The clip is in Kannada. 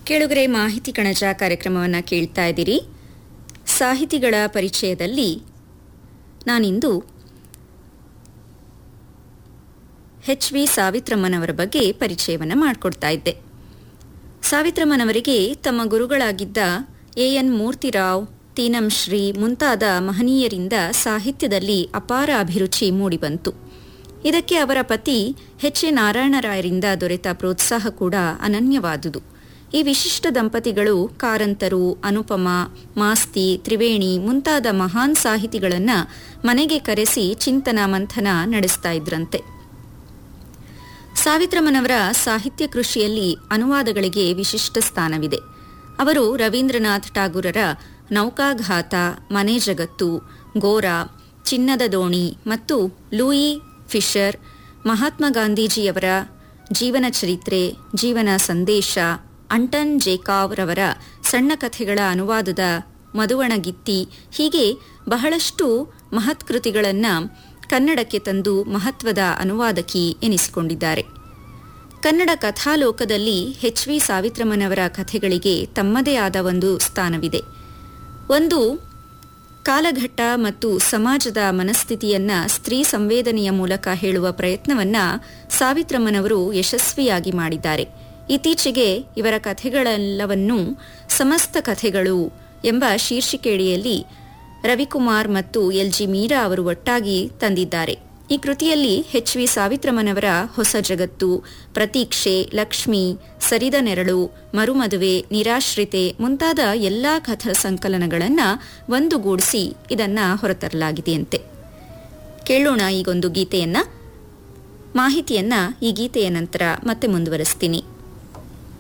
ಕೇಳುಗರೆ ಮಾಹಿತಿ ಕಣಜ ಕಾರ್ಯಕ್ರಮವನ್ನು ಕೇಳ್ತಾ ಇದ್ದೀರಿ ಸಾಹಿತಿಗಳ ಪರಿಚಯದಲ್ಲಿ ನಾನಿಂದು ಎಚ್ ವಿ ಸಾವಿತ್ರಮ್ಮನವರ ಬಗ್ಗೆ ಪರಿಚಯವನ್ನು ಮಾಡಿಕೊಡ್ತಾ ಇದ್ದೆ ಸಾವಿತ್ರಮ್ಮನವರಿಗೆ ತಮ್ಮ ಗುರುಗಳಾಗಿದ್ದ ಎ ಎನ್ ಮೂರ್ತಿರಾವ್ ತೀನಂ ಶ್ರೀ ಮುಂತಾದ ಮಹನೀಯರಿಂದ ಸಾಹಿತ್ಯದಲ್ಲಿ ಅಪಾರ ಅಭಿರುಚಿ ಮೂಡಿಬಂತು ಇದಕ್ಕೆ ಅವರ ಪತಿ ಎಚ್ ಎ ನಾರಾಯಣರಾಯರಿಂದ ದೊರೆತ ಪ್ರೋತ್ಸಾಹ ಕೂಡ ಅನನ್ಯವಾದುದು ಈ ವಿಶಿಷ್ಟ ದಂಪತಿಗಳು ಕಾರಂತರು ಅನುಪಮ ಮಾಸ್ತಿ ತ್ರಿವೇಣಿ ಮುಂತಾದ ಮಹಾನ್ ಸಾಹಿತಿಗಳನ್ನ ಮನೆಗೆ ಕರೆಸಿ ಚಿಂತನ ಮಂಥನ ನಡೆಸ್ತಾ ಇದ್ರಂತೆ ಸಾವಿತ್ರಮ್ಮನವರ ಸಾಹಿತ್ಯ ಕೃಷಿಯಲ್ಲಿ ಅನುವಾದಗಳಿಗೆ ವಿಶಿಷ್ಟ ಸ್ಥಾನವಿದೆ ಅವರು ರವೀಂದ್ರನಾಥ್ ಠಾಗೂರರ ನೌಕಾಘಾತ ಮನೆ ಜಗತ್ತು ಗೋರಾ ಚಿನ್ನದ ದೋಣಿ ಮತ್ತು ಲೂಯಿ ಫಿಶರ್ ಮಹಾತ್ಮ ಗಾಂಧೀಜಿಯವರ ಜೀವನ ಚರಿತ್ರೆ ಜೀವನ ಸಂದೇಶ ಅಂಟನ್ ಜೇಕಾವ್ ರವರ ಸಣ್ಣ ಕಥೆಗಳ ಅನುವಾದದ ಮಧುವಣಗಿತ್ತಿ ಹೀಗೆ ಬಹಳಷ್ಟು ಮಹತ್ಕೃತಿಗಳನ್ನು ಕನ್ನಡಕ್ಕೆ ತಂದು ಮಹತ್ವದ ಅನುವಾದಕಿ ಎನಿಸಿಕೊಂಡಿದ್ದಾರೆ ಕನ್ನಡ ಕಥಾಲೋಕದಲ್ಲಿ ಎಚ್ ವಿ ಸಾವಿತ್ರಮ್ಮನವರ ಕಥೆಗಳಿಗೆ ತಮ್ಮದೇ ಆದ ಒಂದು ಸ್ಥಾನವಿದೆ ಒಂದು ಕಾಲಘಟ್ಟ ಮತ್ತು ಸಮಾಜದ ಮನಸ್ಥಿತಿಯನ್ನ ಸ್ತ್ರೀ ಸಂವೇದನೆಯ ಮೂಲಕ ಹೇಳುವ ಪ್ರಯತ್ನವನ್ನ ಸಾವಿತ್ರಮ್ಮನವರು ಯಶಸ್ವಿಯಾಗಿ ಮಾಡಿದ್ದಾರೆ ಇತ್ತೀಚೆಗೆ ಇವರ ಕಥೆಗಳೆಲ್ಲವನ್ನೂ ಸಮಸ್ತ ಕಥೆಗಳು ಎಂಬ ಶೀರ್ಷಿಕೆಯಡಿಯಲ್ಲಿ ರವಿಕುಮಾರ್ ಮತ್ತು ಎಲ್ ಜಿ ಮೀರಾ ಅವರು ಒಟ್ಟಾಗಿ ತಂದಿದ್ದಾರೆ ಈ ಕೃತಿಯಲ್ಲಿ ಎಚ್ ವಿ ಸಾವಿತ್ರಮ್ಮನವರ ಹೊಸ ಜಗತ್ತು ಪ್ರತೀಕ್ಷೆ ಲಕ್ಷ್ಮಿ ಸರಿದ ನೆರಳು ಮರುಮದುವೆ ನಿರಾಶ್ರಿತೆ ಮುಂತಾದ ಎಲ್ಲಾ ಕಥಾ ಸಂಕಲನಗಳನ್ನು ಒಂದುಗೂಡಿಸಿ ಇದನ್ನ ಹೊರತರಲಾಗಿದೆಯಂತೆ ಕೇಳೋಣ ಈಗೊಂದು ಗೀತೆಯನ್ನ ಮಾಹಿತಿಯನ್ನ ಈ ಗೀತೆಯ ನಂತರ ಮತ್ತೆ ಮುಂದುವರಿಸ್ತೀನಿ